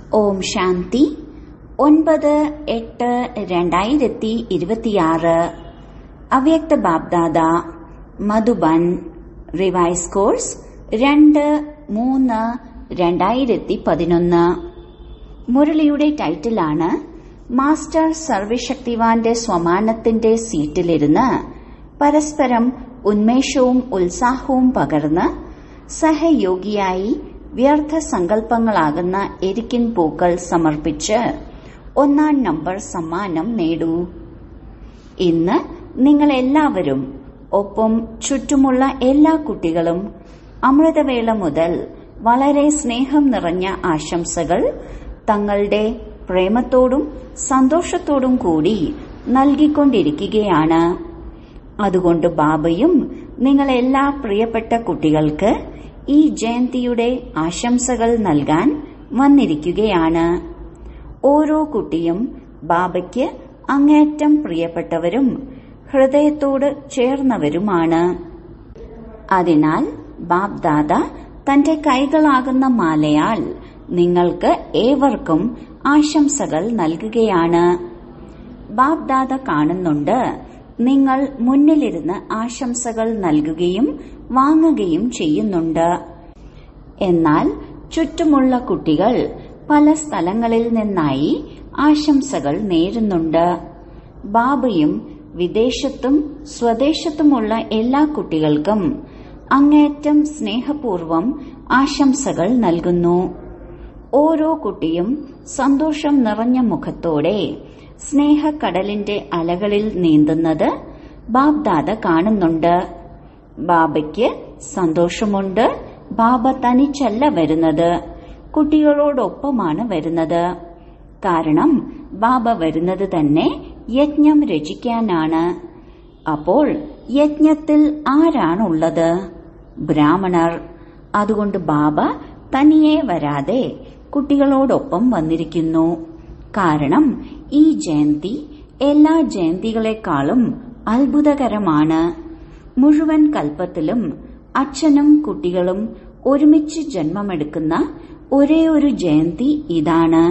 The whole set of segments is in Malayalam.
ഓം ശാന്തി ഒൻപത് എട്ട് രണ്ടായിരത്തി ഇരുപത്തിയാറ് അവ്യക്ത ബാബ്ദാദ മധുബൻ റിവൈസ് കോഴ്സ് രണ്ട് മൂന്ന് രണ്ടായിരത്തി പതിനൊന്ന് മുരളിയുടെ ടൈറ്റിലാണ് മാസ്റ്റർ സർവശക്തിവാന്റെ സ്വമാനത്തിന്റെ സീറ്റിലിരുന്ന് പരസ്പരം ഉന്മേഷവും ഉത്സാഹവും പകർന്ന് സഹയോഗിയായി വ്യർത്ഥ സങ്കല്പങ്ങളാകുന്ന എരിക്കിൻ പൂക്കൾ സമർപ്പിച്ച് ഒന്നാം നമ്പർ സമ്മാനം നേടൂ ഇന്ന് നിങ്ങൾ എല്ലാവരും ഒപ്പം ചുറ്റുമുള്ള എല്ലാ കുട്ടികളും അമൃതവേള മുതൽ വളരെ സ്നേഹം നിറഞ്ഞ ആശംസകൾ തങ്ങളുടെ പ്രേമത്തോടും സന്തോഷത്തോടും കൂടി നൽകിക്കൊണ്ടിരിക്കുകയാണ് അതുകൊണ്ട് ബാബയും നിങ്ങൾ എല്ലാ പ്രിയപ്പെട്ട കുട്ടികൾക്ക് ഈ ജയന്തിയുടെ ആശംസകൾ നൽകാൻ വന്നിരിക്കുകയാണ് ഓരോ കുട്ടിയും ബാബയ്ക്ക് അങ്ങേറ്റം പ്രിയപ്പെട്ടവരും ഹൃദയത്തോട് ചേർന്നവരുമാണ് അതിനാൽ ബാബ്ദാദ തന്റെ കൈകളാകുന്ന മാലയാൽ നിങ്ങൾക്ക് ഏവർക്കും ആശംസകൾ നൽകുകയാണ് ബാബ്ദാദ കാണുന്നുണ്ട് നിങ്ങൾ മുന്നിലിരുന്ന് ആശംസകൾ നൽകുകയും വാങ്ങുകയും ചെയ്യുന്നുണ്ട് എന്നാൽ ചുറ്റുമുള്ള കുട്ടികൾ പല സ്ഥലങ്ങളിൽ നിന്നായി ആശംസകൾ നേരുന്നുണ്ട് ബാബയും വിദേശത്തും സ്വദേശത്തുമുള്ള എല്ലാ കുട്ടികൾക്കും അങ്ങേറ്റം സ്നേഹപൂർവം ആശംസകൾ നൽകുന്നു ഓരോ കുട്ടിയും സന്തോഷം നിറഞ്ഞ മുഖത്തോടെ സ്നേഹക്കടലിന്റെ അലകളിൽ നീന്തുന്നത് ബാബ്ദാദ കാണുന്നുണ്ട് ബാബയ്ക്ക് സന്തോഷമുണ്ട് ബാബ തനിച്ചല്ല വരുന്നത് കുട്ടികളോടൊപ്പമാണ് വരുന്നത് കാരണം ബാബ വരുന്നത് തന്നെ യജ്ഞം രചിക്കാനാണ് അപ്പോൾ യജ്ഞത്തിൽ ആരാണുള്ളത് ബ്രാഹ്മണർ അതുകൊണ്ട് ബാബ തനിയെ വരാതെ കുട്ടികളോടൊപ്പം വന്നിരിക്കുന്നു കാരണം ഈ ജയന്തി എല്ലാ ജയന്തികളെക്കാളും അത്ഭുതകരമാണ് മുഴുവൻ കൽപ്പത്തിലും അച്ഛനും കുട്ടികളും ഒരുമിച്ച് ജന്മമെടുക്കുന്ന ഒരേ ഒരു ജയന്തി ഇതാണ്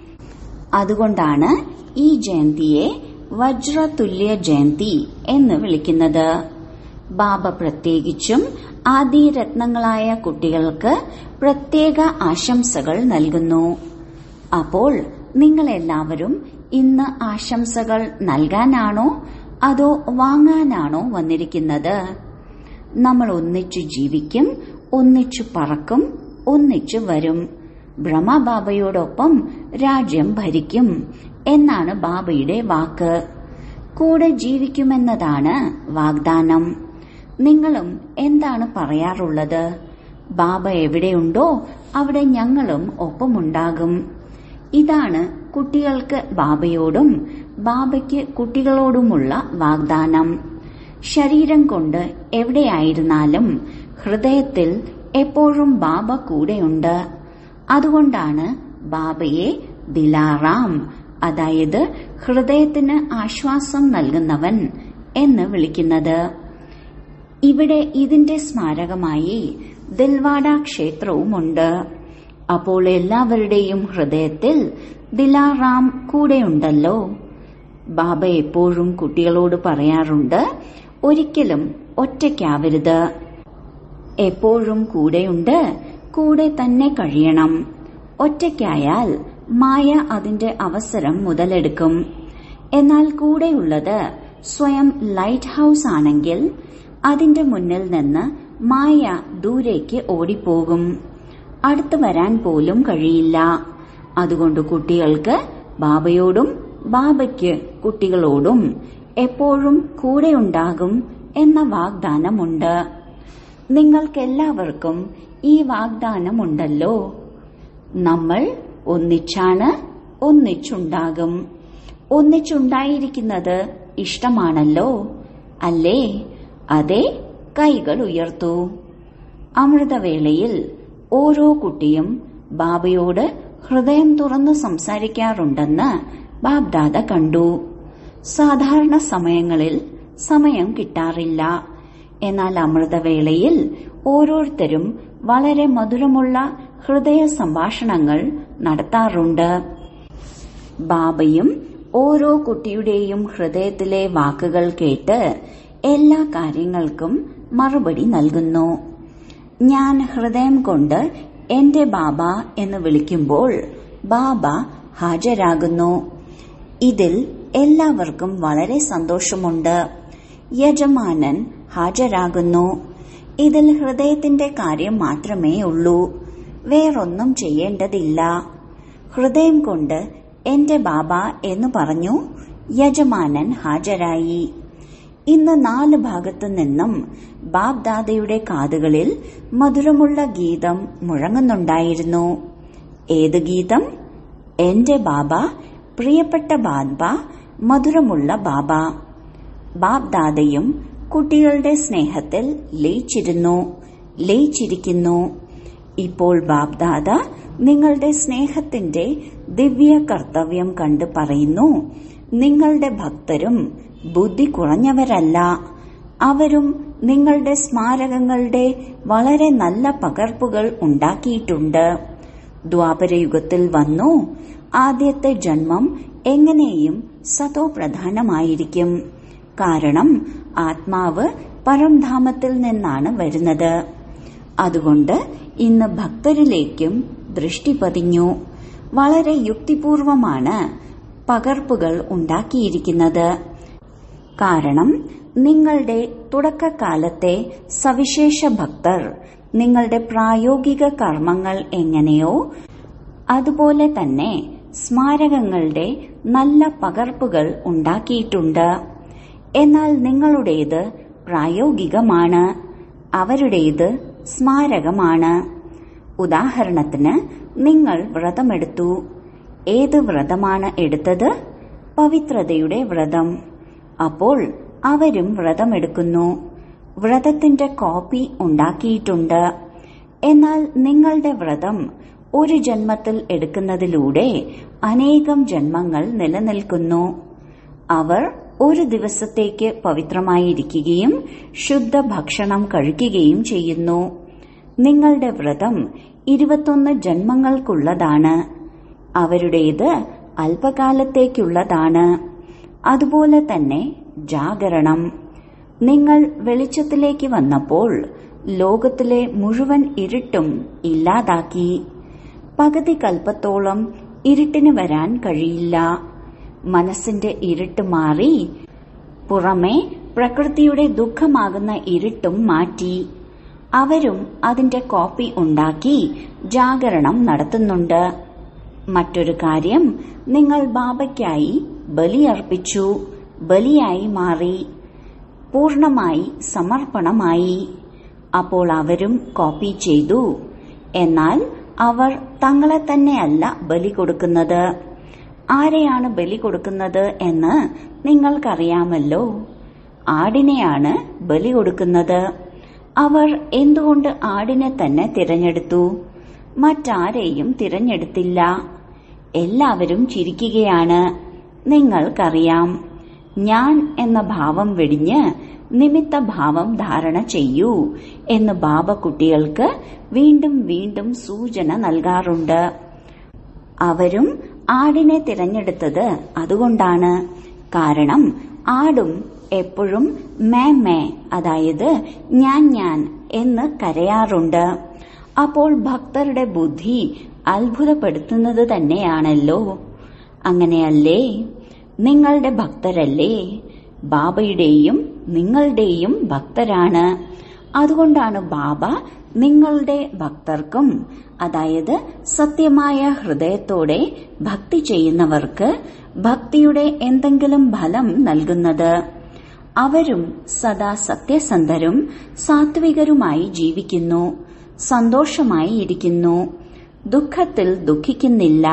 അതുകൊണ്ടാണ് ഈ ജയന്തിയെ വജ്രതുല്യ ജയന്തി എന്ന് വിളിക്കുന്നത് ബാബ പ്രത്യേകിച്ചും ആദിരത്നങ്ങളായ കുട്ടികൾക്ക് പ്രത്യേക ആശംസകൾ നൽകുന്നു അപ്പോൾ നിങ്ങൾ എല്ലാവരും ഇന്ന് ആശംസകൾ നൽകാനാണോ അതോ വാങ്ങാനാണോ വന്നിരിക്കുന്നത് നമ്മൾ ഒന്നിച്ചു ജീവിക്കും ഒന്നിച്ചു പറക്കും ഒന്നിച്ചു വരും ബ്രഹ്മബാബയോടൊപ്പം രാജ്യം ഭരിക്കും എന്നാണ് ബാബയുടെ വാക്ക് കൂടെ ജീവിക്കുമെന്നതാണ് വാഗ്ദാനം നിങ്ങളും എന്താണ് പറയാറുള്ളത് ബാബ എവിടെയുണ്ടോ അവിടെ ഞങ്ങളും ഒപ്പമുണ്ടാകും ഇതാണ് കുട്ടികൾക്ക് ബാബയോടും ബാബയ്ക്ക് കുട്ടികളോടുമുള്ള വാഗ്ദാനം ശരീരം കൊണ്ട് എവിടെയായിരുന്നാലും ഹൃദയത്തിൽ എപ്പോഴും ബാബ കൂടെയുണ്ട് അതുകൊണ്ടാണ് ബാബയെ ദിലാറാം അതായത് ഹൃദയത്തിന് ആശ്വാസം നൽകുന്നവൻ എന്ന് വിളിക്കുന്നത് ഇവിടെ ഇതിന്റെ സ്മാരകമായി ദിൽവാഡ ക്ഷേത്രവുമുണ്ട് അപ്പോൾ എല്ലാവരുടെയും ഹൃദയത്തിൽ ദിലാറാം കൂടെയുണ്ടല്ലോ ബാബ എപ്പോഴും കുട്ടികളോട് പറയാറുണ്ട് ഒരിക്കലും ഒറ്റയ്ക്കാവരുത് എപ്പോഴും കൂടെയുണ്ട് കൂടെ തന്നെ കഴിയണം ഒറ്റയ്ക്കായാൽ മായ അതിന്റെ അവസരം മുതലെടുക്കും എന്നാൽ കൂടെയുള്ളത് സ്വയം ലൈറ്റ് ഹൌസ് ആണെങ്കിൽ അതിന്റെ മുന്നിൽ നിന്ന് മായ ദൂരേക്ക് ഓടിപ്പോകും അടുത്തു വരാൻ പോലും കഴിയില്ല അതുകൊണ്ട് കുട്ടികൾക്ക് ബാബയോടും ബാബയ്ക്ക് കുട്ടികളോടും എപ്പോഴും കൂടെയുണ്ടാകും എന്ന വാഗ്ദാനമുണ്ട് നിങ്ങൾക്കെല്ലാവർക്കും ഈ വാഗ്ദാനമുണ്ടല്ലോ നമ്മൾ ഒന്നിച്ചാണ് ഒന്നിച്ചുണ്ടാകും ഒന്നിച്ചുണ്ടായിരിക്കുന്നത് ഇഷ്ടമാണല്ലോ അല്ലേ അതെ കൈകൾ ഉയർത്തൂ അമൃതവേളയിൽ ഓരോ കുട്ടിയും ബാബയോട് ഹൃദയം തുറന്ന് സംസാരിക്കാറുണ്ടെന്ന് ബാബ്ദാദ കണ്ടു സാധാരണ സമയങ്ങളിൽ സമയം കിട്ടാറില്ല എന്നാൽ അമൃതവേളയിൽ ഓരോരുത്തരും വളരെ മധുരമുള്ള ഹൃദയ സംഭാഷണങ്ങൾ നടത്താറുണ്ട് ബാബയും ഓരോ കുട്ടിയുടെയും ഹൃദയത്തിലെ വാക്കുകൾ കേട്ട് എല്ലാ കാര്യങ്ങൾക്കും മറുപടി നൽകുന്നു ഞാൻ ഹൃദയം കൊണ്ട് എന്റെ ബാബ എന്ന് വിളിക്കുമ്പോൾ ബാബ ഹാജരാകുന്നു ഇതിൽ എല്ലാവർക്കും വളരെ സന്തോഷമുണ്ട് യജമാനൻ ഹാജരാകുന്നു ഇതിൽ ഹൃദയത്തിന്റെ കാര്യം മാത്രമേ ഉള്ളൂ വേറൊന്നും ചെയ്യേണ്ടതില്ല ഹൃദയം കൊണ്ട് എന്റെ ബാബ എന്ന് പറഞ്ഞു യജമാനൻ ഹാജരായി ഇന്ന് നാല് ഭാഗത്തു നിന്നും ബാബ്ദാദയുടെ കാതുകളിൽ മധുരമുള്ള ഗീതം മുഴങ്ങുന്നുണ്ടായിരുന്നു ഏത് ഗീതം എന്റെ ബാബ പ്രിയപ്പെട്ട ബാബ മധുരമുള്ള ബാബ ബാബ്ദാദയും കുട്ടികളുടെ സ്നേഹത്തിൽ ലയിച്ചിരുന്നു ലയിച്ചിരിക്കുന്നു ഇപ്പോൾ ബാബ്ദാദ നിങ്ങളുടെ സ്നേഹത്തിന്റെ ദിവ്യ കർത്തവ്യം കണ്ട് പറയുന്നു നിങ്ങളുടെ ഭക്തരും ബുദ്ധി കുറഞ്ഞവരല്ല അവരും നിങ്ങളുടെ സ്മാരകങ്ങളുടെ വളരെ നല്ല പകർപ്പുകൾ ഉണ്ടാക്കിയിട്ടുണ്ട് ദ്വാപരയുഗത്തിൽ വന്നു ആദ്യത്തെ ജന്മം എങ്ങനെയും സതോ പ്രധാനമായിരിക്കും കാരണം ആത്മാവ് പരംധാമത്തിൽ നിന്നാണ് വരുന്നത് അതുകൊണ്ട് ഇന്ന് ഭക്തരിലേക്കും ദൃഷ്ടി പതിഞ്ഞു വളരെ യുക്തിപൂർവമാണ് പകർപ്പുകൾ ഉണ്ടാക്കിയിരിക്കുന്നത് കാരണം നിങ്ങളുടെ തുടക്കകാലത്തെ സവിശേഷ ഭക്തർ നിങ്ങളുടെ പ്രായോഗിക കർമ്മങ്ങൾ എങ്ങനെയോ അതുപോലെ തന്നെ സ്മാരകങ്ങളുടെ നല്ല പകർപ്പുകൾ ഉണ്ടാക്കിയിട്ടുണ്ട് എന്നാൽ നിങ്ങളുടേത് പ്രായോഗികമാണ് അവരുടേത് സ്മാരകമാണ് ഉദാഹരണത്തിന് നിങ്ങൾ വ്രതമെടുത്തു ഏത് വ്രതമാണ് എടുത്തത് പവിത്രതയുടെ വ്രതം അപ്പോൾ അവരും വ്രതമെടുക്കുന്നു വ്രതത്തിന്റെ കോപ്പി ഉണ്ടാക്കിയിട്ടുണ്ട് എന്നാൽ നിങ്ങളുടെ വ്രതം ഒരു ജന്മത്തിൽ എടുക്കുന്നതിലൂടെ അനേകം ജന്മങ്ങൾ നിലനിൽക്കുന്നു അവർ ഒരു ദിവസത്തേക്ക് പവിത്രമായിരിക്കുകയും ശുദ്ധ ഭക്ഷണം കഴിക്കുകയും ചെയ്യുന്നു നിങ്ങളുടെ വ്രതം ഇരുപത്തൊന്ന് ജന്മങ്ങൾക്കുള്ളതാണ് അവരുടേത് അല്പകാലത്തേക്കുള്ളതാണ് അതുപോലെ തന്നെ ജാഗരണം നിങ്ങൾ വെളിച്ചത്തിലേക്ക് വന്നപ്പോൾ ലോകത്തിലെ മുഴുവൻ ഇരുട്ടും ഇല്ലാതാക്കി പകുതി കൽപ്പത്തോളം ഇരുട്ടിന് വരാൻ കഴിയില്ല മനസ്സിന്റെ ഇരുട്ട് മാറി പുറമെ പ്രകൃതിയുടെ ദുഃഖമാകുന്ന ഇരുട്ടും മാറ്റി അവരും അതിന്റെ കോപ്പി ഉണ്ടാക്കി ജാഗരണം നടത്തുന്നുണ്ട് മറ്റൊരു കാര്യം നിങ്ങൾ ബാബയ്ക്കായി ബലിയർപ്പിച്ചു ബലിയായി മാറി പൂർണമായി സമർപ്പണമായി അപ്പോൾ അവരും കോപ്പി ചെയ്തു എന്നാൽ അവർ തങ്ങളെ തന്നെയല്ല ബലി കൊടുക്കുന്നത് ആരെയാണ് ബലി കൊടുക്കുന്നത് എന്ന് നിങ്ങൾക്കറിയാമല്ലോ ആടിനെയാണ് ബലി കൊടുക്കുന്നത് അവർ എന്തുകൊണ്ട് ആടിനെ തന്നെ തിരഞ്ഞെടുത്തു മറ്റാരെയും തിരഞ്ഞെടുത്തില്ല എല്ലാവരും ചിരിക്കുകയാണ് നിങ്ങൾക്കറിയാം ഞാൻ എന്ന ഭാവം വെടിഞ്ഞ് നിമിത്ത ഭാവം ധാരണ ചെയ്യൂ എന്ന് ബാബ കുട്ടികൾക്ക് വീണ്ടും വീണ്ടും സൂചന നൽകാറുണ്ട് അവരും ആടിനെ തിരഞ്ഞെടുത്തത് അതുകൊണ്ടാണ് കാരണം ആടും എപ്പോഴും മേ മേ അതായത് ഞാൻ ഞാൻ എന്ന് കരയാറുണ്ട് അപ്പോൾ ഭക്തരുടെ ബുദ്ധി അത്ഭുതപ്പെടുത്തുന്നത് തന്നെയാണല്ലോ അങ്ങനെയല്ലേ നിങ്ങളുടെ ഭക്തരല്ലേ ബാബയുടെയും നിങ്ങളുടെയും ഭക്തരാണ് അതുകൊണ്ടാണ് ബാബ നിങ്ങളുടെ ഭക്തർക്കും അതായത് സത്യമായ ഹൃദയത്തോടെ ഭക്തി ചെയ്യുന്നവർക്ക് ഭക്തിയുടെ എന്തെങ്കിലും ഫലം നൽകുന്നത് അവരും സദാ സത്യസന്ധരും സാത്വികരുമായി ജീവിക്കുന്നു സന്തോഷമായി ഇരിക്കുന്നു ദുഃഖത്തിൽ ദുഃഖിക്കുന്നില്ല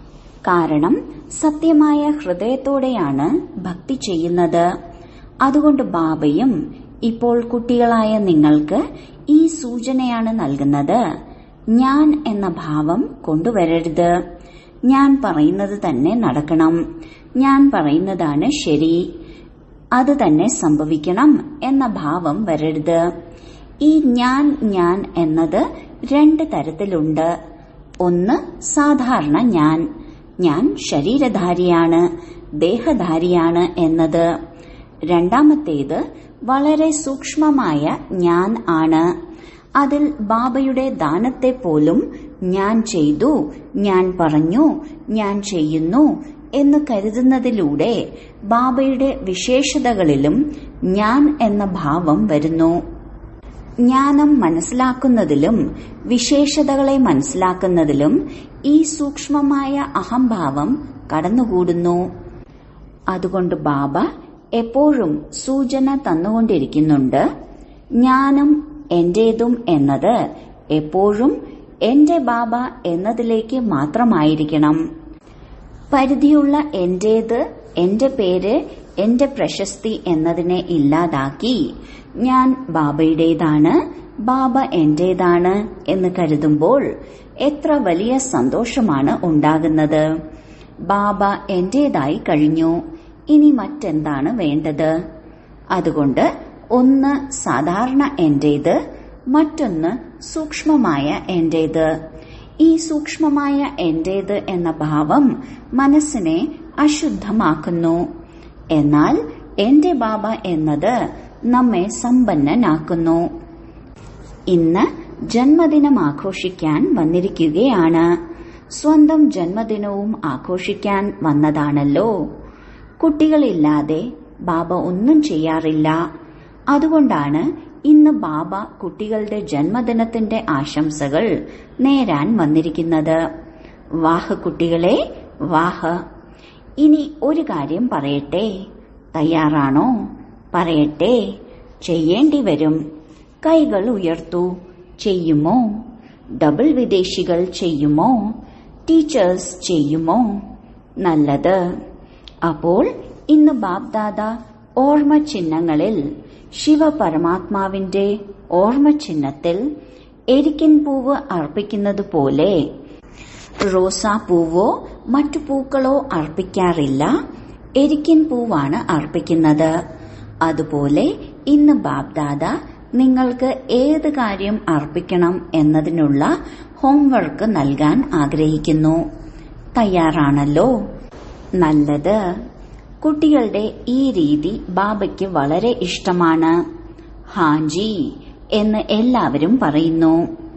കാരണം സത്യമായ ഹൃദയത്തോടെയാണ് ഭക്തി ചെയ്യുന്നത് അതുകൊണ്ട് ബാബയും ഇപ്പോൾ കുട്ടികളായ നിങ്ങൾക്ക് ഈ സൂചനയാണ് നൽകുന്നത് ഞാൻ എന്ന ഭാവം കൊണ്ടുവരരുത് ഞാൻ പറയുന്നത് തന്നെ നടക്കണം ഞാൻ പറയുന്നതാണ് ശരി അത് തന്നെ സംഭവിക്കണം എന്ന ഭാവം വരരുത് ഈ ഞാൻ ഞാൻ എന്നത് രണ്ട് തരത്തിലുണ്ട് ഒന്ന് സാധാരണ ഞാൻ ഞാൻ ശരീരധാരിയാണ് ദേഹധാരിയാണ് എന്നത് രണ്ടാമത്തേത് വളരെ സൂക്ഷ്മമായ ഞാൻ ആണ് അതിൽ ബാബയുടെ ദാനത്തെ പോലും ഞാൻ ചെയ്തു ഞാൻ പറഞ്ഞു ഞാൻ ചെയ്യുന്നു എന്ന് കരുതുന്നതിലൂടെ ബാബയുടെ വിശേഷതകളിലും ഞാൻ എന്ന ഭാവം വരുന്നു ജ്ഞാനം മനസ്സിലാക്കുന്നതിലും വിശേഷതകളെ മനസ്സിലാക്കുന്നതിലും ഈ സൂക്ഷ്മമായ അഹംഭാവം കടന്നുകൂടുന്നു അതുകൊണ്ട് ബാബ എപ്പോഴും സൂചന തന്നുകൊണ്ടിരിക്കുന്നുണ്ട് ജ്ഞാനം എന്റേതും എന്നത് എപ്പോഴും എന്റെ ബാബ എന്നതിലേക്ക് മാത്രമായിരിക്കണം പരിധിയുള്ള എന്റേത് എന്റെ പേര് എന്റെ പ്രശസ്തി എന്നതിനെ ഇല്ലാതാക്കി ഞാൻ ബാബയുടേതാണ് ബാബ എന്റേതാണ് എന്ന് കരുതുമ്പോൾ എത്ര വലിയ സന്തോഷമാണ് ഉണ്ടാകുന്നത് ബാബ എന്റേതായി കഴിഞ്ഞു ഇനി മറ്റെന്താണ് വേണ്ടത് അതുകൊണ്ട് ഒന്ന് സാധാരണ എന്റേത് മറ്റൊന്ന് സൂക്ഷ്മമായ എന്റേത് ഈ സൂക്ഷ്മമായ എന്റേത് എന്ന ഭാവം മനസ്സിനെ അശുദ്ധമാക്കുന്നു എന്നാൽ എന്റെ ബാബ എന്നത് നമ്മെ സമ്പന്നനാക്കുന്നു ഇന്ന് ജന്മദിനം ആഘോഷിക്കാൻ വന്നിരിക്കുകയാണ് സ്വന്തം ജന്മദിനവും ആഘോഷിക്കാൻ വന്നതാണല്ലോ കുട്ടികളില്ലാതെ ബാബ ഒന്നും ചെയ്യാറില്ല അതുകൊണ്ടാണ് ഇന്ന് ബാബ കുട്ടികളുടെ ജന്മദിനത്തിന്റെ ആശംസകൾ നേരാൻ വന്നിരിക്കുന്നത് വാഹ് കുട്ടികളെ വാഹ് ഇനി ഒരു കാര്യം പറയട്ടെ തയ്യാറാണോ പറയട്ടെ ചെയ്യേണ്ടി വരും കൈകൾ ഉയർത്തു ചെയ്യുമോ ഡബിൾ വിദേശികൾ ചെയ്യുമോ ടീച്ചേഴ്സ് ചെയ്യുമോ നല്ലത് അപ്പോൾ ഇന്ന് ബാബ്ദാദ ഓർമ്മ ചിഹ്നങ്ങളിൽ ശിവപരമാത്മാവിന്റെ ഓർമ്മ ചിഹ്നത്തിൽ എരിക്കിൻ പൂവ് അർപ്പിക്കുന്നത് പോലെ റോസാപ്പൂവോ മറ്റു പൂക്കളോ അർപ്പിക്കാറില്ല എരിക്കിൻ പൂവാണ് അർപ്പിക്കുന്നത് അതുപോലെ ഇന്ന് ബാബ്ദാദ നിങ്ങൾക്ക് ഏത് കാര്യം അർപ്പിക്കണം എന്നതിനുള്ള ഹോംവർക്ക് നൽകാൻ ആഗ്രഹിക്കുന്നു തയ്യാറാണല്ലോ നല്ലത് കുട്ടികളുടെ ഈ രീതി ബാബയ്ക്ക് വളരെ ഇഷ്ടമാണ് ഹാജി എന്ന് എല്ലാവരും പറയുന്നു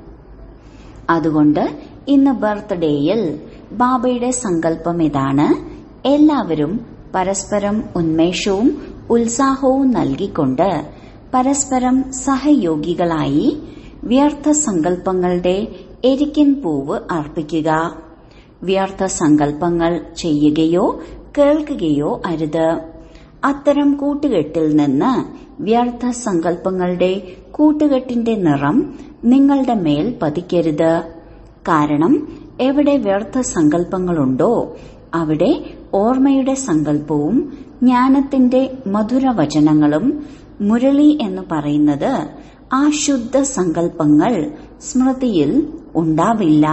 അതുകൊണ്ട് ഇന്ന് ബർത്ത്ഡേയിൽ ബാബയുടെ സങ്കല്പം ഇതാണ് എല്ലാവരും പരസ്പരം ഉന്മേഷവും ഉത്സാഹവും നൽകിക്കൊണ്ട് പരസ്പരം സഹയോഗികളായി വ്യർത്ഥ സങ്കല്പങ്ങളുടെ എരിക്കിൻ പൂവ് അർപ്പിക്കുക വ്യർത്ഥ സങ്കല്പങ്ങൾ ചെയ്യുകയോ കേൾക്കുകയോ അരുത് അത്തരം കൂട്ടുകെട്ടിൽ നിന്ന് വ്യർത്ഥ സങ്കല്പങ്ങളുടെ കൂട്ടുകെട്ടിന്റെ നിറം നിങ്ങളുടെ മേൽ പതിക്കരുത് കാരണം എവിടെ വ്യർത്ഥ സങ്കല്പങ്ങളുണ്ടോ അവിടെ ഓർമ്മയുടെ സങ്കല്പവും ജ്ഞാനത്തിന്റെ മധുരവചനങ്ങളും മുരളി എന്ന് പറയുന്നത് ആ ശുദ്ധ സങ്കല്പങ്ങൾ സ്മൃതിയിൽ ഉണ്ടാവില്ല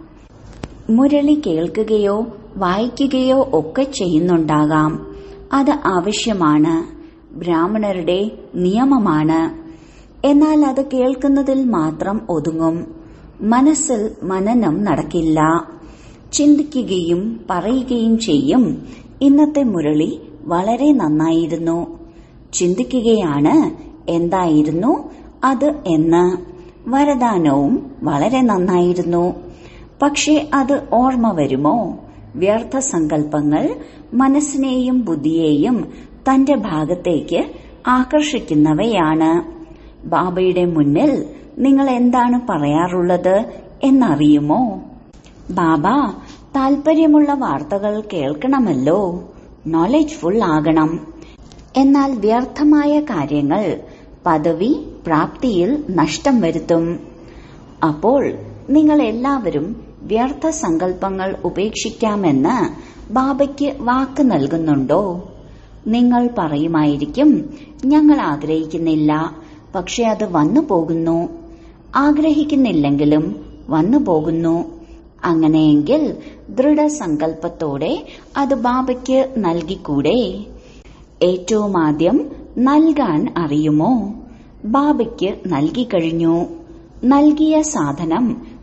മുരളി കേൾക്കുകയോ വായിക്കുകയോ ഒക്കെ ചെയ്യുന്നുണ്ടാകാം അത് ആവശ്യമാണ് ബ്രാഹ്മണരുടെ നിയമമാണ് എന്നാൽ അത് കേൾക്കുന്നതിൽ മാത്രം ഒതുങ്ങും മനസ്സിൽ മനനം നടക്കില്ല ചിന്തിക്കുകയും പറയുകയും ചെയ്യും ഇന്നത്തെ മുരളി വളരെ നന്നായിരുന്നു ചിന്തിക്കുകയാണ് എന്തായിരുന്നു അത് എന്ന് വരദാനവും വളരെ നന്നായിരുന്നു പക്ഷേ അത് ഓർമ്മ വരുമോ വ്യർത്ഥ സങ്കല്പങ്ങൾ മനസ്സിനെയും ബുദ്ധിയെയും തന്റെ ഭാഗത്തേക്ക് ആകർഷിക്കുന്നവയാണ് ബാബയുടെ മുന്നിൽ നിങ്ങൾ എന്താണ് പറയാറുള്ളത് എന്നറിയുമോ ബാബ താൽപര്യമുള്ള വാർത്തകൾ കേൾക്കണമല്ലോ നോളജ്ഫുൾ ആകണം എന്നാൽ വ്യർത്ഥമായ കാര്യങ്ങൾ പദവി പ്രാപ്തിയിൽ നഷ്ടം വരുത്തും അപ്പോൾ നിങ്ങൾ എല്ലാവരും വ്യർത്ഥ സങ്കല്പങ്ങൾ ഉപേക്ഷിക്കാമെന്ന് ബാബയ്ക്ക് വാക്ക് നൽകുന്നുണ്ടോ നിങ്ങൾ പറയുമായിരിക്കും ഞങ്ങൾ ആഗ്രഹിക്കുന്നില്ല പക്ഷെ അത് വന്നു പോകുന്നു ആഗ്രഹിക്കുന്നില്ലെങ്കിലും വന്നു പോകുന്നു അങ്ങനെയെങ്കിൽ ദൃഢസങ്കല്പത്തോടെ അത് ബാബയ്ക്ക് നൽകിക്കൂടെ ഏറ്റവും ആദ്യം നൽകാൻ അറിയുമോ ബാബയ്ക്ക് നൽകിക്കഴിഞ്ഞു നൽകിയ സാധനം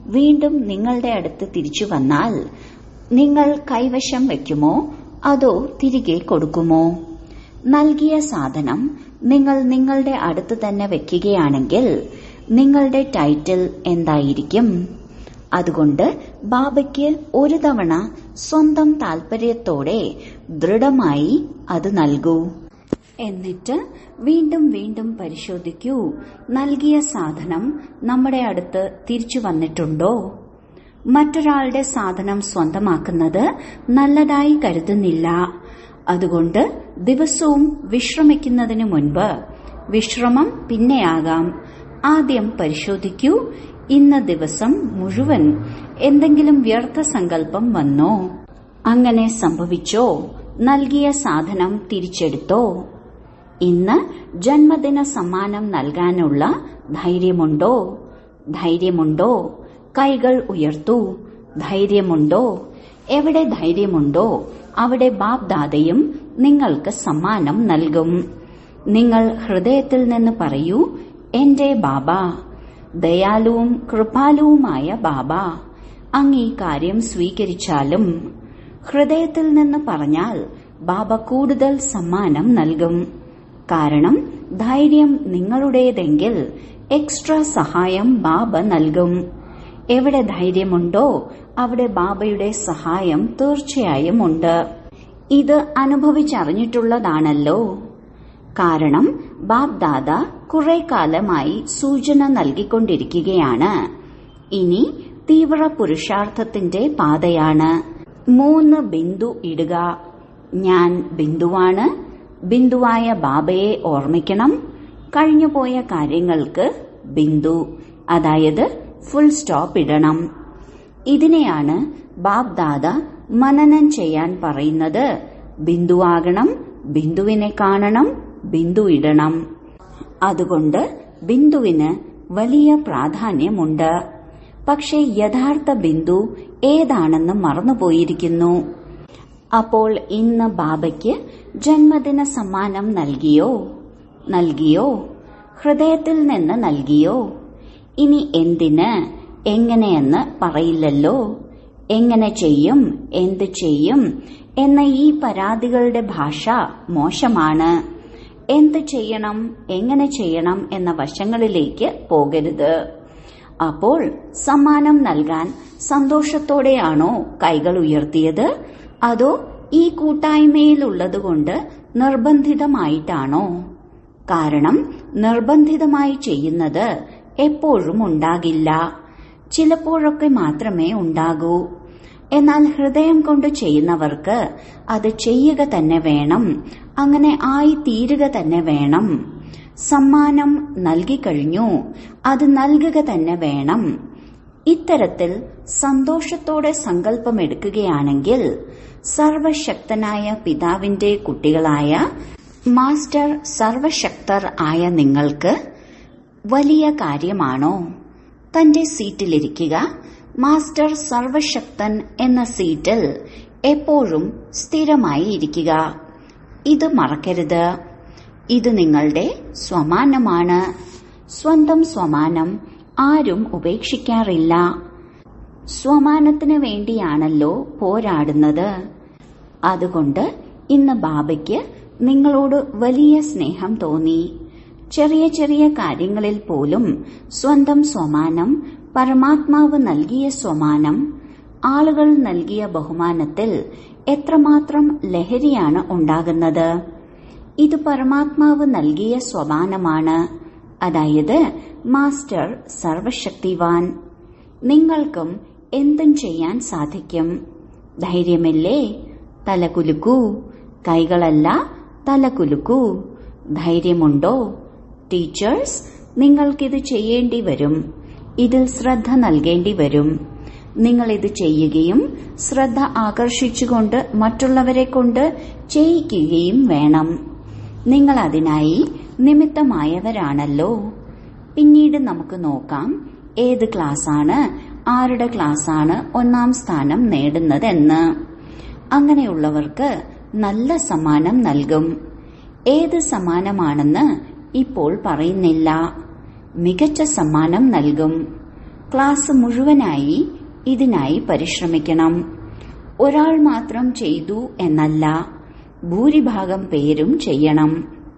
വീണ്ടും നിങ്ങളുടെ അടുത്ത് തിരിച്ചു വന്നാൽ നിങ്ങൾ കൈവശം വയ്ക്കുമോ അതോ തിരികെ കൊടുക്കുമോ നൽകിയ സാധനം നിങ്ങൾ നിങ്ങളുടെ അടുത്ത് തന്നെ വെക്കുകയാണെങ്കിൽ നിങ്ങളുടെ ടൈറ്റിൽ എന്തായിരിക്കും അതുകൊണ്ട് ബാബയ്ക്ക് ഒരു തവണ സ്വന്തം താൽപര്യത്തോടെ ദൃഢമായി അത് നൽകൂ എന്നിട്ട് വീണ്ടും വീണ്ടും പരിശോധിക്കൂ നൽകിയ സാധനം നമ്മുടെ അടുത്ത് തിരിച്ചു വന്നിട്ടുണ്ടോ മറ്റൊരാളുടെ സാധനം സ്വന്തമാക്കുന്നത് നല്ലതായി കരുതുന്നില്ല അതുകൊണ്ട് ദിവസവും വിശ്രമിക്കുന്നതിനു മുൻപ് വിശ്രമം പിന്നെയാകാം ആദ്യം പരിശോധിക്കൂ ഇന്ന് ദിവസം മുഴുവൻ എന്തെങ്കിലും വ്യർത്ഥ സങ്കല്പം വന്നോ അങ്ങനെ സംഭവിച്ചോ നൽകിയ സാധനം തിരിച്ചെടുത്തോ ഇന്ന് ജന്മദിന സമ്മാനം നൽകാനുള്ള ധൈര്യമുണ്ടോ ധൈര്യമുണ്ടോ കൈകൾ ഉയർത്തൂ ധൈര്യമുണ്ടോ എവിടെ ധൈര്യമുണ്ടോ അവിടെ ബാബ്ദാദയും നിങ്ങൾക്ക് സമ്മാനം നൽകും നിങ്ങൾ ഹൃദയത്തിൽ നിന്ന് പറയൂ എന്റെ ബാബ ദയാലുവും കൃപാലുവുമായ ബാബ അങ്ങ് ഈ കാര്യം സ്വീകരിച്ചാലും ഹൃദയത്തിൽ നിന്ന് പറഞ്ഞാൽ ബാബ കൂടുതൽ സമ്മാനം നൽകും കാരണം ധൈര്യം നിങ്ങളുടേതെങ്കിൽ എക്സ്ട്രാ സഹായം ബാബ നൽകും എവിടെ ധൈര്യമുണ്ടോ അവിടെ ബാബയുടെ സഹായം തീർച്ചയായും ഉണ്ട് ഇത് അനുഭവിച്ചറിഞ്ഞിട്ടുള്ളതാണല്ലോ കാരണം ബാബ്ദാദ കുറെ കാലമായി സൂചന നൽകിക്കൊണ്ടിരിക്കുകയാണ് ഇനി തീവ്ര പുരുഷാർത്ഥത്തിന്റെ പാതയാണ് മൂന്ന് ബിന്ദു ഇടുക ഞാൻ ബിന്ദുവാണ് ബിന്ദുവായ ബാബയെ ഓർമ്മിക്കണം കഴിഞ്ഞുപോയ കാര്യങ്ങൾക്ക് ബിന്ദു അതായത് ഫുൾ സ്റ്റോപ്പ് ഇടണം ഇതിനെയാണ് ബാബ്ദാദ മനനം ചെയ്യാൻ പറയുന്നത് ബിന്ദുവാകണം ബിന്ദുവിനെ കാണണം ബിന്ദു ഇടണം അതുകൊണ്ട് ബിന്ദുവിന് വലിയ പ്രാധാന്യമുണ്ട് പക്ഷേ യഥാർത്ഥ ബിന്ദു ഏതാണെന്ന് മറന്നുപോയിരിക്കുന്നു അപ്പോൾ ഇന്ന് ബാബയ്ക്ക് ജന്മദിന സമ്മാനം നൽകിയോ നൽകിയോ ഹൃദയത്തിൽ നിന്ന് നൽകിയോ ഇനി എന്തിന് എങ്ങനെയെന്ന് പറയില്ലല്ലോ എങ്ങനെ ചെയ്യും എന്ത് ചെയ്യും എന്ന ഈ പരാതികളുടെ ഭാഷ മോശമാണ് എന്ത് ചെയ്യണം എങ്ങനെ ചെയ്യണം എന്ന വശങ്ങളിലേക്ക് പോകരുത് അപ്പോൾ സമ്മാനം നൽകാൻ സന്തോഷത്തോടെയാണോ കൈകൾ ഉയർത്തിയത് അതോ ഈ കൂട്ടായ്മയിലുള്ളതുകൊണ്ട് നിർബന്ധിതമായിട്ടാണോ കാരണം നിർബന്ധിതമായി ചെയ്യുന്നത് എപ്പോഴും ഉണ്ടാകില്ല ചിലപ്പോഴൊക്കെ മാത്രമേ ഉണ്ടാകൂ എന്നാൽ ഹൃദയം കൊണ്ട് ചെയ്യുന്നവർക്ക് അത് ചെയ്യുക തന്നെ വേണം അങ്ങനെ ആയി തീരുക തന്നെ വേണം സമ്മാനം നൽകിക്കഴിഞ്ഞു അത് നൽകുക തന്നെ വേണം ഇത്തരത്തിൽ സന്തോഷത്തോടെ സങ്കല്പമെടുക്കുകയാണെങ്കിൽ സർവശക്തനായ പിതാവിന്റെ കുട്ടികളായ മാസ്റ്റർ സർവശക്തർ ആയ നിങ്ങൾക്ക് വലിയ കാര്യമാണോ തന്റെ സീറ്റിലിരിക്കുക മാസ്റ്റർ സർവശക്തൻ എന്ന സീറ്റിൽ എപ്പോഴും സ്ഥിരമായി ഇരിക്കുക ഇത് മറക്കരുത് ഇത് നിങ്ങളുടെ സ്വമാനമാണ് സ്വന്തം സ്വമാനം ആരും ഉപേക്ഷിക്കാറില്ല സ്വമാനത്തിന് വേണ്ടിയാണല്ലോ പോരാടുന്നത് അതുകൊണ്ട് ഇന്ന് ബാബയ്ക്ക് നിങ്ങളോട് വലിയ സ്നേഹം തോന്നി ചെറിയ ചെറിയ കാര്യങ്ങളിൽ പോലും സ്വന്തം സ്വമാനം പരമാത്മാവ് നൽകിയ സ്വമാനം ആളുകൾ നൽകിയ ബഹുമാനത്തിൽ എത്രമാത്രം ലഹരിയാണ് ഉണ്ടാകുന്നത് ഇത് പരമാത്മാവ് നൽകിയ സ്വമാനമാണ് അതായത് മാസ്റ്റർ സർവശക്തിവാൻ നിങ്ങൾക്കും എന്തും ചെയ്യാൻ സാധിക്കും ധൈര്യമില്ലേ തലകുലുക്കൂ കൈകളല്ല തലകുലുക്കൂ ധൈര്യമുണ്ടോ ടീച്ചേഴ്സ് നിങ്ങൾക്കിത് ചെയ്യേണ്ടി വരും ഇതിൽ ശ്രദ്ധ നൽകേണ്ടി വരും നിങ്ങൾ ഇത് ചെയ്യുകയും ശ്രദ്ധ ആകർഷിച്ചുകൊണ്ട് മറ്റുള്ളവരെ കൊണ്ട് ചെയ്യിക്കുകയും വേണം നിങ്ങൾ അതിനായി നിമിത്തമായവരാണല്ലോ പിന്നീട് നമുക്ക് നോക്കാം ഏത് ക്ലാസ്സാണ് ആരുടെ ക്ലാസ്സാണ് ഒന്നാം സ്ഥാനം നേടുന്നതെന്ന് അങ്ങനെയുള്ളവർക്ക് നല്ല സമ്മാനം നൽകും ഏത് സമ്മാനമാണെന്ന് ഇപ്പോൾ പറയുന്നില്ല മികച്ച സമ്മാനം നൽകും ക്ലാസ് മുഴുവനായി ഇതിനായി പരിശ്രമിക്കണം ഒരാൾ മാത്രം ചെയ്തു എന്നല്ല ഭൂരിഭാഗം പേരും ചെയ്യണം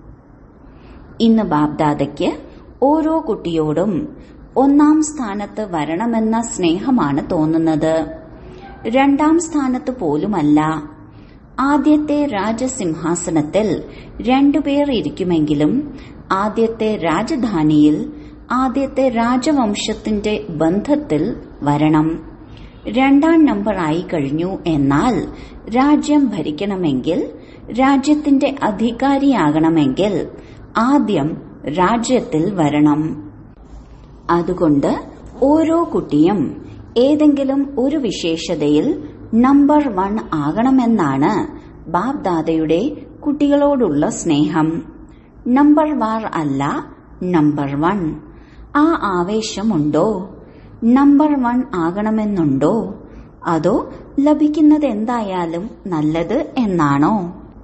ഇന്ന് ബാബ്ദാദയ്ക്ക് ഓരോ കുട്ടിയോടും ഒന്നാം സ്ഥാനത്ത് വരണമെന്ന സ്നേഹമാണ് തോന്നുന്നത് രണ്ടാം സ്ഥാനത്ത് പോലുമല്ല ആദ്യത്തെ രാജസിംഹാസനത്തിൽ രണ്ടുപേർ ഇരിക്കുമെങ്കിലും ആദ്യത്തെ രാജധാനിയിൽ ആദ്യത്തെ രാജവംശത്തിന്റെ ബന്ധത്തിൽ വരണം രണ്ടാം നമ്പർ ആയി കഴിഞ്ഞു എന്നാൽ രാജ്യം ഭരിക്കണമെങ്കിൽ രാജ്യത്തിന്റെ അധികാരിയാകണമെങ്കിൽ ആദ്യം രാജ്യത്തിൽ വരണം അതുകൊണ്ട് ഓരോ കുട്ടിയും ഏതെങ്കിലും ഒരു വിശേഷതയിൽ നമ്പർ വൺ ആകണമെന്നാണ് ബാബ്ദാദയുടെ കുട്ടികളോടുള്ള സ്നേഹം നമ്പർ വാർ അല്ല നമ്പർ വൺ ആ ആവേശമുണ്ടോ നമ്പർ വൺ ആകണമെന്നുണ്ടോ അതോ ലഭിക്കുന്നത് എന്തായാലും നല്ലത് എന്നാണോ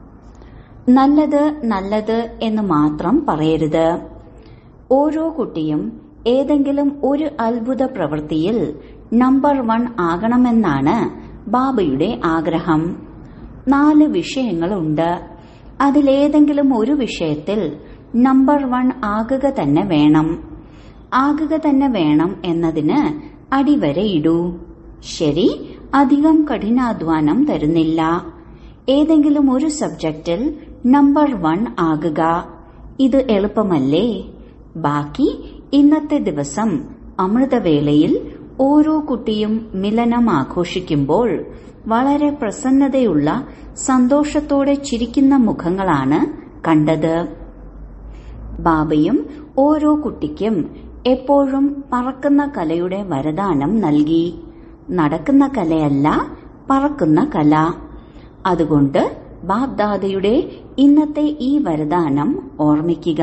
നല്ലത് നല്ലത് എന്ന് മാത്രം പറയരുത് ഓരോ കുട്ടിയും ഏതെങ്കിലും ഒരു അത്ഭുത പ്രവൃത്തിയിൽ നമ്പർ വൺ ആകണമെന്നാണ് ബാബയുടെ ആഗ്രഹം നാല് വിഷയങ്ങളുണ്ട് അതിലേതെങ്കിലും ഒരു വിഷയത്തിൽ നമ്പർ വൺ ആകുക തന്നെ വേണം ആകുക തന്നെ വേണം എന്നതിന് അടിവരയിടൂ ശരി അധികം കഠിനാധ്വാനം തരുന്നില്ല ഏതെങ്കിലും ഒരു സബ്ജക്റ്റിൽ നമ്പർ വൺ ആകുക ഇത് എളുപ്പമല്ലേ ബാക്കി ഇന്നത്തെ ദിവസം അമൃതവേളയിൽ ഓരോ കുട്ടിയും മിലനം ആഘോഷിക്കുമ്പോൾ വളരെ പ്രസന്നതയുള്ള സന്തോഷത്തോടെ ചിരിക്കുന്ന മുഖങ്ങളാണ് കണ്ടത് ബാബയും ഓരോ കുട്ടിക്കും എപ്പോഴും പറക്കുന്ന കലയുടെ വരദാനം നൽകി നടക്കുന്ന കലയല്ല പറക്കുന്ന കല അതുകൊണ്ട് ബാബ്ദാദയുടെ ഇന്നത്തെ ഈ വരദാനം ഓർമ്മിക്കുക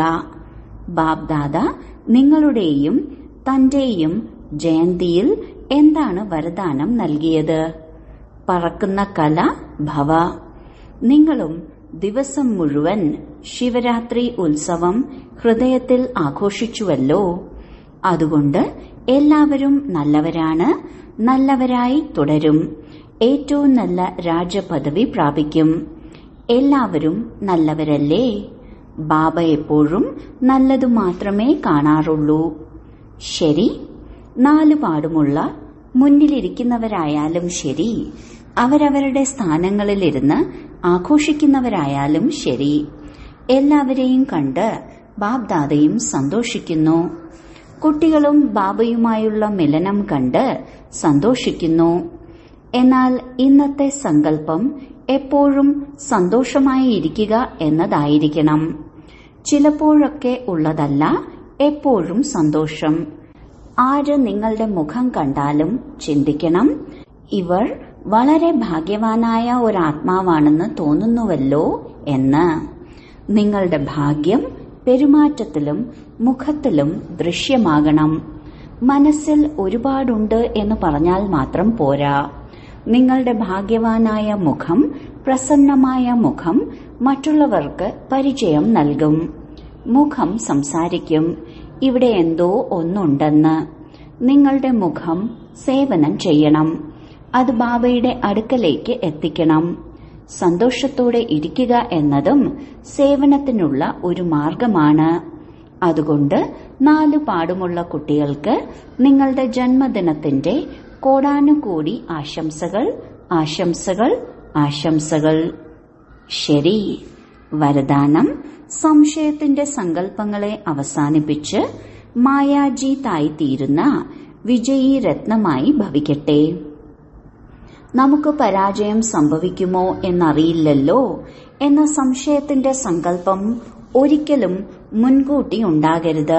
ബാബ്ദാദ നിങ്ങളുടെയും തന്റെയും ജയന്തിയിൽ എന്താണ് വരദാനം നൽകിയത് പറക്കുന്ന കല ഭവ നിങ്ങളും ദിവസം മുഴുവൻ ശിവരാത്രി ഉത്സവം ഹൃദയത്തിൽ ആഘോഷിച്ചുവല്ലോ അതുകൊണ്ട് എല്ലാവരും നല്ലവരാണ് നല്ലവരായി തുടരും ഏറ്റവും നല്ല രാജപദവി പ്രാപിക്കും എല്ലാവരും നല്ലവരല്ലേ ബാബ എപ്പോഴും നല്ലതു മാത്രമേ കാണാറുള്ളൂ ശരി നാലു പാടുമുള്ള മുന്നിലിരിക്കുന്നവരായാലും ശരി അവരവരുടെ സ്ഥാനങ്ങളിലിരുന്ന് ആഘോഷിക്കുന്നവരായാലും ശരി എല്ലാവരെയും കണ്ട് ബാബ്ദാദയും സന്തോഷിക്കുന്നു കുട്ടികളും ബാബയുമായുള്ള മിലനം കണ്ട് സന്തോഷിക്കുന്നു എന്നാൽ ഇന്നത്തെ സങ്കല്പം എപ്പോഴും സന്തോഷമായി ഇരിക്കുക എന്നതായിരിക്കണം ചിലപ്പോഴൊക്കെ ഉള്ളതല്ല എപ്പോഴും സന്തോഷം ആര് നിങ്ങളുടെ മുഖം കണ്ടാലും ചിന്തിക്കണം ഇവർ വളരെ ഭാഗ്യവാനായ ഒരാത്മാവാണെന്ന് തോന്നുന്നുവല്ലോ എന്ന് നിങ്ങളുടെ ഭാഗ്യം പെരുമാറ്റത്തിലും മുഖത്തിലും ദൃശ്യമാകണം മനസ്സിൽ ഒരുപാടുണ്ട് എന്ന് പറഞ്ഞാൽ മാത്രം പോരാ നിങ്ങളുടെ ഭാഗ്യവാനായ മുഖം പ്രസന്നമായ മുഖം മറ്റുള്ളവർക്ക് പരിചയം നൽകും മുഖം സംസാരിക്കും ഇവിടെ എന്തോ ഒന്നുണ്ടെന്ന് നിങ്ങളുടെ മുഖം സേവനം ചെയ്യണം അത് ബാബയുടെ അടുക്കലേക്ക് എത്തിക്കണം സന്തോഷത്തോടെ ഇരിക്കുക എന്നതും സേവനത്തിനുള്ള ഒരു മാർഗമാണ് അതുകൊണ്ട് നാലു പാടുമുള്ള കുട്ടികൾക്ക് നിങ്ങളുടെ ജന്മദിനത്തിന്റെ കോടാനുകോടി ആശംസകൾ ആശംസകൾ ആശംസകൾ ശരി വരദാനം സംശയത്തിന്റെ സങ്കല്പങ്ങളെ അവസാനിപ്പിച്ച് മായാജീതായി തീരുന്ന വിജയീ രത്നമായി ഭവിക്കട്ടെ നമുക്ക് പരാജയം സംഭവിക്കുമോ എന്നറിയില്ലല്ലോ എന്ന സംശയത്തിന്റെ സങ്കല്പം ഒരിക്കലും മുൻകൂട്ടി ഉണ്ടാകരുത്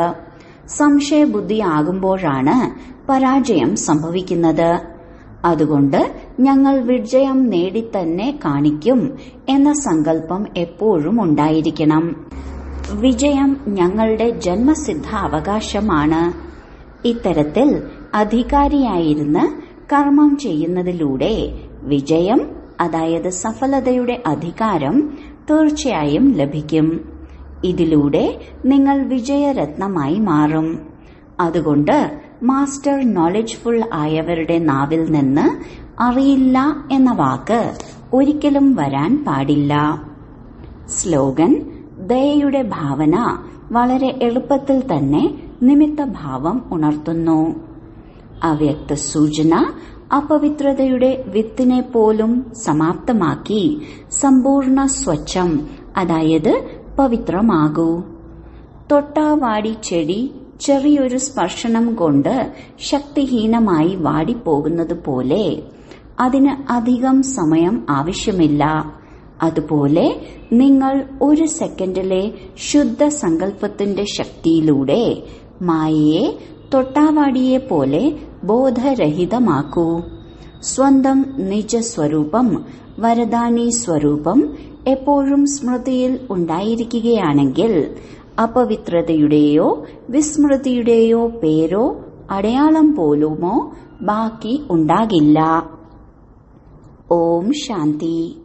സംശയബുദ്ധിയാകുമ്പോഴാണ് പരാജയം സംഭവിക്കുന്നത് അതുകൊണ്ട് ഞങ്ങൾ വിജയം നേടിത്തന്നെ കാണിക്കും എന്ന സങ്കല്പം എപ്പോഴും ഉണ്ടായിരിക്കണം വിജയം ഞങ്ങളുടെ ജന്മസിദ്ധ അവകാശമാണ് ഇത്തരത്തിൽ അധികാരിയായിരുന്ന് കർമ്മം ചെയ്യുന്നതിലൂടെ വിജയം അതായത് സഫലതയുടെ അധികാരം തീർച്ചയായും ലഭിക്കും ഇതിലൂടെ നിങ്ങൾ വിജയരത്നമായി മാറും അതുകൊണ്ട് മാസ്റ്റർ നോളജ്ഫുൾ ആയവരുടെ നാവിൽ നിന്ന് അറിയില്ല എന്ന വാക്ക് ഒരിക്കലും വരാൻ പാടില്ല സ്ലോഗൻ ദയയുടെ ഭാവന വളരെ എളുപ്പത്തിൽ തന്നെ നിമിത്തഭാവം ഉണർത്തുന്നു അവ്യക്ത സൂചന അപവിത്രതയുടെ വിത്തിനെ പോലും സമാപ്തമാക്കി സമ്പൂർണ്ണ സ്വച്ഛം അതായത് പവിത്രമാകൂ തൊട്ടാവാടി ചെടി ചെറിയൊരു സ്പർശനം കൊണ്ട് ശക്തിഹീനമായി വാടിപ്പോകുന്നത് പോലെ അതിന് അധികം സമയം ആവശ്യമില്ല അതുപോലെ നിങ്ങൾ ഒരു സെക്കൻഡിലെ ശുദ്ധ സങ്കല്പത്തിന്റെ ശക്തിയിലൂടെ മായയെ തൊട്ടാവാടിയെ പോലെ ബോധരഹിതമാക്കൂ സ്വന്തം നിജസ്വരൂപം വരദാനി സ്വരൂപം എപ്പോഴും സ്മൃതിയിൽ ഉണ്ടായിരിക്കുകയാണെങ്കിൽ അപവിത്രതയുടെയോ വിസ്മൃതിയുടെയോ പേരോ അടയാളം പോലുമോ ബാക്കി ഉണ്ടാകില്ല ഓം ശാന്തി